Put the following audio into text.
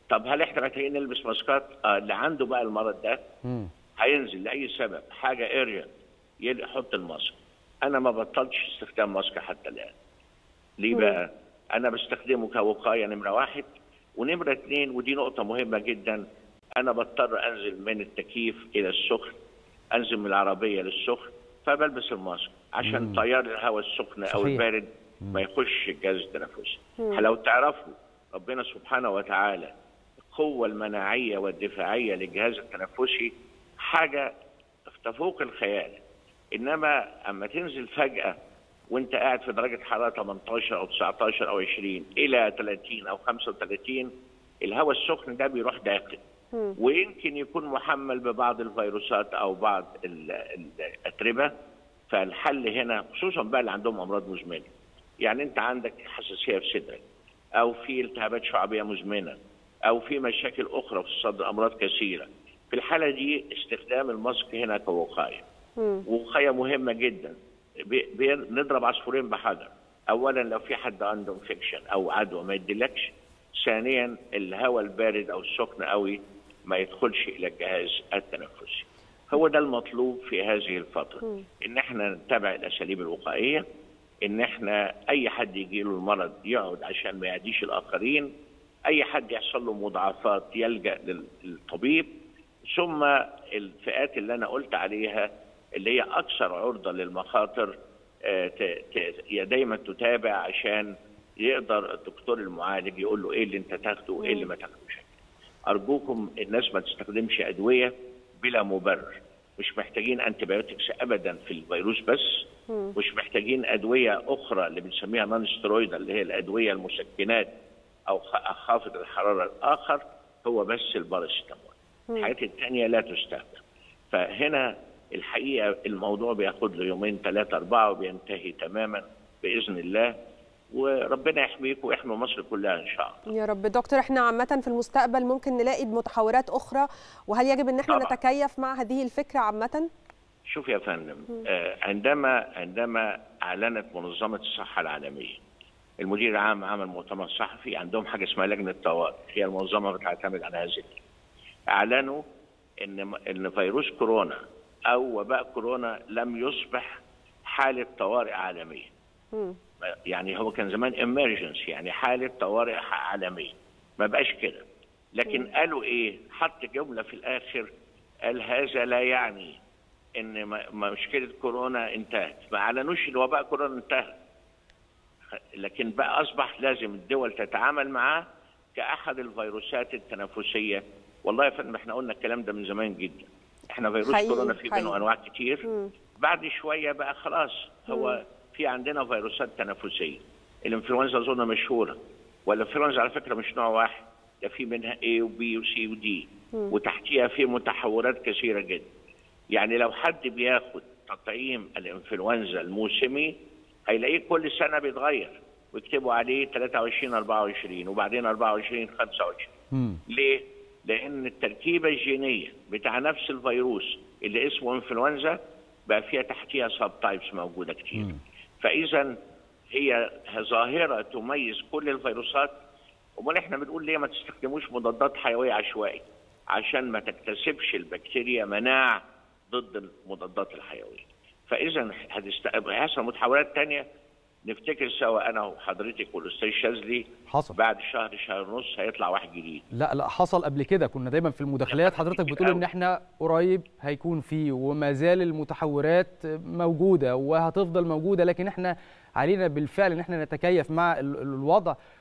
طب هل احنا محتاجين نلبس ماسكات؟ آه اللي عنده بقى المرض ده مم. هينزل لاي سبب حاجه اريا يحط الماسك انا ما بطلتش استخدام ماسك حتى الان ليه بقى انا بستخدمه كوقايه نمره واحد ونمره اثنين ودي نقطه مهمه جدا انا بضطر انزل من التكييف الى السخن انزل من العربيه للسخن فبلبس الماسك عشان تيار الهواء السخن او صحيح. البارد ما يخش الجهاز التنفسي لو تعرفوا ربنا سبحانه وتعالى القوه المناعيه والدفاعيه للجهاز التنفسي حاجه تفوق الخيال انما اما تنزل فجاه وانت قاعد في درجه حراره 18 او 19 او 20 الى 30 او 35 الهواء السخن ده بيروح داخل ويمكن يكون محمل ببعض الفيروسات او بعض ال- ال- الاتربه فالحل هنا خصوصا بقى اللي عندهم امراض مزمنه يعني انت عندك حساسيه في صدرك او في التهابات شعبيه مزمنه او في مشاكل اخرى في الصدر امراض كثيره في الحاله دي استخدام الماسك هنا كوقايه وقايه مهمه جدا بي- بي- نضرب عصفورين بحجر اولا لو في حد عنده انفكشن او عدوى ما يديلكش ثانيا الهواء البارد او السخن قوي ما يدخلش الى الجهاز التنفسي هو ده المطلوب في هذه الفتره ان احنا نتبع الاساليب الوقائيه ان احنا اي حد يجي له المرض يقعد عشان ما يعديش الاخرين اي حد يحصل له مضاعفات يلجا لل- للطبيب ثم الفئات اللي انا قلت عليها اللي هي اكثر عرضه للمخاطر آه، ت- ت- هي دايما تتابع عشان يقدر الدكتور المعالج يقول له ايه اللي انت تاخده وايه اللي ما تاخدوش ارجوكم الناس ما تستخدمش ادويه بلا مبرر مش محتاجين انتبيوتكس ابدا في الفيروس بس مش محتاجين ادويه اخرى اللي بنسميها نون سترويد اللي هي الادويه المسكنات او خ- خافض الحراره الاخر هو بس الباراسيتامول الحاجات الثانيه لا تستخدم فهنا الحقيقه الموضوع بياخد له يومين ثلاثه اربعه وبينتهي تماما باذن الله وربنا يحميكم ويحمي مصر كلها ان شاء الله يا رب دكتور احنا عامة في المستقبل ممكن نلاقي متحورات أخرى وهل يجب أن احنا طبعاً. نتكيف مع هذه الفكرة عامة؟ شوف يا فندم آه، عندما عندما اعلنت منظمه الصحه العالميه المدير العام عمل مؤتمر صحفي عندهم حاجه اسمها لجنه طوارئ هي المنظمه بتعتمد على هذه اعلنوا ان ان فيروس كورونا او وباء كورونا لم يصبح حاله طوارئ عالميه مم. يعني هو كان زمان emergency يعني حاله طوارئ عالميه ما بقاش كده لكن قالوا ايه حط جمله في الاخر قال هذا لا يعني ان م- مشكله كورونا انتهت ما اعلنوش ان وباء كورونا انتهى لكن بقى اصبح لازم الدول تتعامل معاه كاحد الفيروسات التنفسيه والله يا فندم احنا قلنا الكلام ده من زمان جدا احنا فيروس حقيقي، كورونا في منه حقيقي. انواع كتير مم. بعد شويه بقى خلاص هو في عندنا فيروسات تنفسيه الانفلونزا اظن مشهوره والانفلونزا على فكره مش نوع واحد ده في منها A وبي وسي ودي وتحتيها في متحورات كثيره جدا يعني لو حد بياخد تطعيم الانفلونزا الموسمي هيلاقيه كل سنه بيتغير ويكتبوا عليه 23 24 وبعدين 24 25 مم. ليه؟ لأن التركيبة الجينية بتاع نفس الفيروس اللي اسمه انفلونزا بقى فيها تحتيها سب تايبس موجودة كتير. فإذا هي ظاهرة تميز كل الفيروسات أمال إحنا بنقول ليه ما تستخدموش مضادات حيوية عشوائي؟ عشان ما تكتسبش البكتيريا مناعة ضد المضادات الحيوية. فإذا هتست... هيحصل متحولات تانية نفتكر سوا أنا وحضرتك والأستاذ شاذلي حصل بعد شهر شهر ونص هيطلع واحد جديد. لا لا حصل قبل كده كنا دايما في المداخلات حضرتك بتقول ان احنا قريب هيكون فيه وما زال المتحورات موجوده وهتفضل موجوده لكن احنا علينا بالفعل ان احنا نتكيف مع ال- ال- الوضع